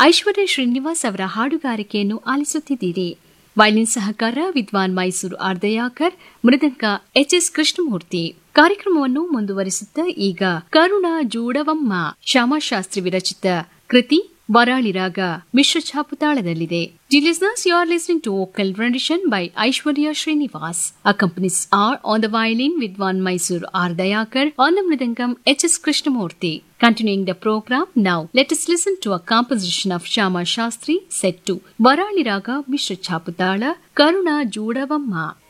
ಐಶ್ವರ್ಯ ಶ್ರೀನಿವಾಸ್ ಅವರ ಹಾಡುಗಾರಿಕೆಯನ್ನು ಆಲಿಸುತ್ತಿದ್ದೀರಿ ವೈಲಿನ್ ಸಹಕಾರ ವಿದ್ವಾನ್ ಮೈಸೂರು ಆರ್ದಯಾಕರ್ ಮೃದಂಗ ಎಚ್ ಎಸ್ ಕೃಷ್ಣಮೂರ್ತಿ ಕಾರ್ಯಕ್ರಮವನ್ನು ಮುಂದುವರಿಸುತ್ತಾ ಈಗ ಕರುಣ ಜೂಡವಮ್ಮ ಶ್ಯಾಮಶಾಸ್ತ್ರಿ ವಿರಚಿತ ಕೃತಿ ವರಾಳಿ ರಾಗ ಮಿಶ್ರ ಛಾಪುತಾಳದಲ್ಲಿದೆ dear listeners you are listening to vocal rendition by Aishwarya Srinivas. Accompanies are on the violin Vidwan Mysore R. Dayakar, on the mridangam H.S. Krishnamurti. Continuing the program, now let us listen to a composition of Shama Shastri set to Varali Raga Mishra Chaputala Karuna Judavamma.